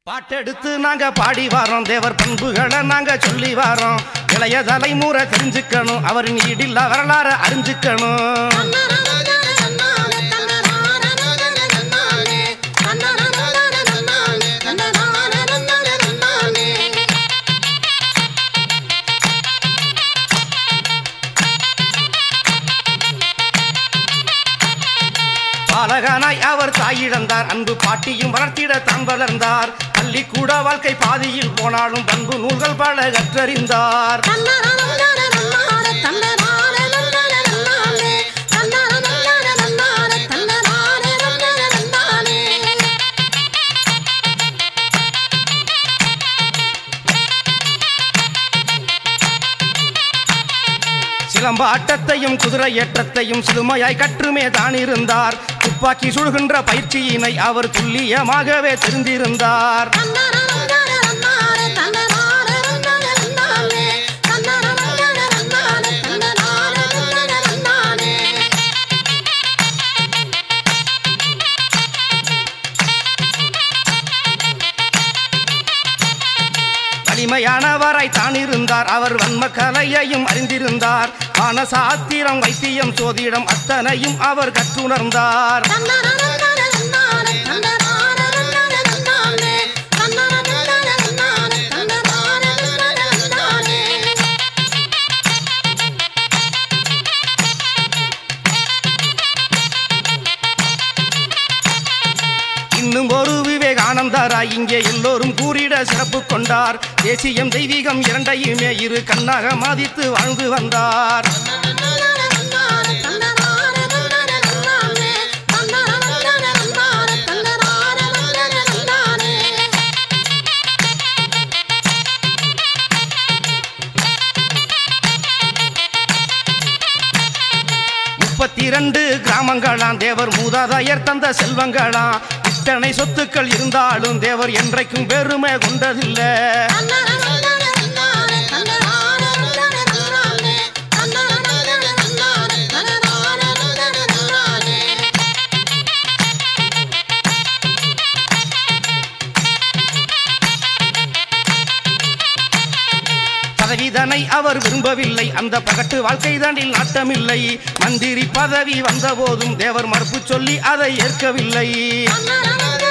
பாட்டெடுத்து நாங்க பாடி வாரோம் தேவர் பண்புகளை நாங்க சொல்லி வாரோம் இளைய தலைமுறை தெரிஞ்சுக்கணும் அவரின் ஈடில்லா வரலாற அறிஞ்சுக்கணும் பாலகனாய் அவர் தாயிழந்தார் அன்பு பாட்டியும் வளர்த்திட தான் வளர்ந்தார் பள்ளிக்கூட வாழ்க்கை பாதியில் போனாலும் பண்பு நூல்கள் பல கற்றறிந்தார் சிலம்ப ஆட்டத்தையும் குதிரை ஏற்றத்தையும் சிறுமையாய் கற்றுமே தான் இருந்தார் துப்பாக்கி சுடுகின்ற பயிற்சியினை அவர் துல்லியமாகவே தெரிந்திருந்தார் வலிமையானவராய் தான் இருந்தார் அவர் வன்ம கலையையும் அறிந்திருந்தார் மனசாத்திரம் வைத்தியம் சோதிடம் அத்தனையும் அவர் கற்றுணர்ந்தார் இன்னும் ஒரு விவேகானந்தராய் இங்கே எல்லோரும் கூறிட சிறப்பு கொண்டார் தேசியம் தெய்வீகம் இரண்டையுமே இரு கண்ணாக மதித்து வாழ்ந்து வந்தார் முப்பத்தி இரண்டு கிராமங்களாம் தேவர் மூதாதையர் தந்த செல்வங்களாம் இத்தனை சொத்துக்கள் இருந்தாலும் தேவர் என்றைக்கும் பெருமை கொண்டதில்லை பதவிதனை அவர் விரும்பவில்லை அந்த பகட்டு வாழ்க்கை தாண்டில் நாட்டமில்லை மந்திரி பதவி வந்த போதும் தேவர் மறுப்பு சொல்லி அதை ஏற்கவில்லை தன்னரனந்த